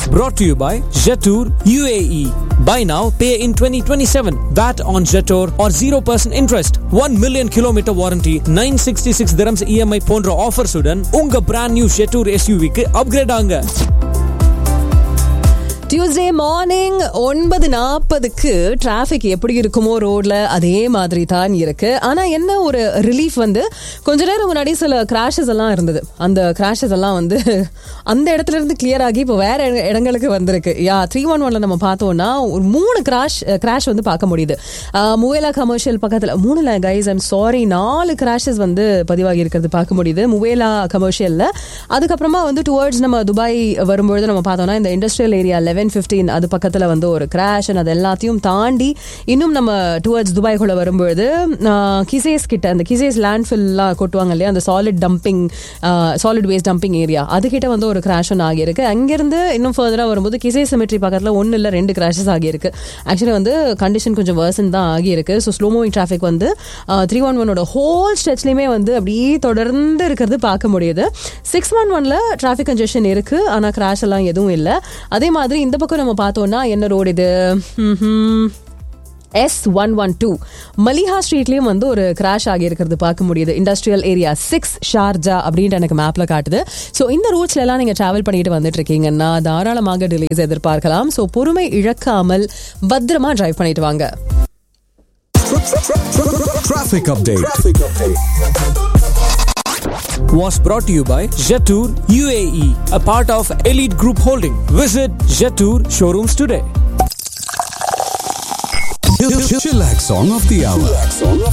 brought to you by Jetour UAE. Buy now, pay in 2027. VAT on Jetour or 0% interest. 1 million kilometer warranty, 966 dirhams EMI போன்ற offers உடன் உங்க brand new Jetour எஸ்யூவிக்கு upgrade ஆங்க Tuesday morning ஒன்பது நாற்பதுக்கு traffic எப்படி இருக்குமோ ரோட்ல அதே மாதிரி தான் இருக்கு ஆனா என்ன ஒரு ரிலீஃப் வந்து கொஞ்ச நேரம் முன்னாடி சில கிராஷஸ் எல்லாம் இருந்தது அந்த கிராஷஸ் எல்லாம் வந்து அந்த இடத்துல இருந்து கிளியர் ஆகி இப்போ வேற இட- இடங்களுக்கு வந்திருக்கு யா த்ரீ ஒன் ஒன்ல நம்ம பார்த்தோம்னா ஒரு மூணு கிராஷ் கிராஷ் வந்து பார்க்க முடியுது முவேலா கமர்ஷியல் பக்கத்துல மூணுல கைஸ் ஐம் சாரி நாலு கிராஷஸ் வந்து பதிவாகி இருக்கிறது பார்க்க முடியுது முவேலா கமர்ஷியல்ல அதுக்கப்புறமா வந்து டுவர்ட்ஸ் நம்ம துபாய் வரும்பொழுது நம்ம பார்த்தோம்னா இந்த இண்டஸ்ட்ரியல் ஏரியா லெவன் ஃபிஃப்டீன் அது பக்கத்தில் வந்து ஒரு கிராஷ் அது எல்லாத்தையும் தாண்டி இன்னும் நம்ம டுவர்ட்ஸ் துபாய்க்குள்ள வரும்பொழுது ஆஹ், கிசேஸ் கிட்ட அந்த கிசேஸ் லேண்ட்ஃபில்லாம் கொட்டுவாங்க இல்லையா அந்த solid dumping solid waste dumping area அதுகிட்ட வந்து ஒரு கிராஷ் ஒன்று ஆகியிருக்கு அங்கேருந்து இன்னும் ஃபர்தராக வரும்போது கிசே சிமெட்ரி பக்கத்தில் ஒன்று இல்லை ரெண்டு கிராஷஸ் ஆகியிருக்கு ஆக்சுவலி வந்து கண்டிஷன் கொஞ்சம் வேர்சன் தான் ஆகியிருக்கு ஸோ ஸ்லோ மூவிங் டிராஃபிக் வந்து த்ரீ ஒன் ஒனோட ஹோல் ஸ்ட்ரெச்லையுமே வந்து அப்படியே தொடர்ந்து இருக்கிறது பார்க்க முடியுது சிக்ஸ் ஒன் ஒன்ல டிராஃபிக் கன்ஜெஷன் இருக்கு ஆனால் கிராஷ் எல்லாம் எதுவும் இல்லை அதே மாதிரி இந்த பக்கம் நம்ம பார்த்தோம்னா என்ன ரோடு இது S one one two Maliha ஸ்ட்ரீட்லயும் வந்து ஒரு கிராஷ் ஆகி இருக்கிறது பார்க்க முடியுது இண்டஸ்ட்ரியல் ஏரியா சிக்ஸ் ஷார்ஜா அப்படின்ட்டு எனக்கு மேப்ல காட்டுது ஸோ இந்த ரூட்ஸ்ல எல்லாம் நீங்க டிராவல் பண்ணிட்டு வந்துட்டு இருக்கீங்கன்னா தாராளமாக டிலேஸ் எதிர்பார்க்கலாம் ஸோ பொறுமை இழக்காமல் பத்திரமா டிரைவ் பண்ணிட்டு வாங்க Traffic update. was brought to you by Jetour UAE, a part of Elite Group Holding. Visit Jetour showrooms today. Chillax song of the hour.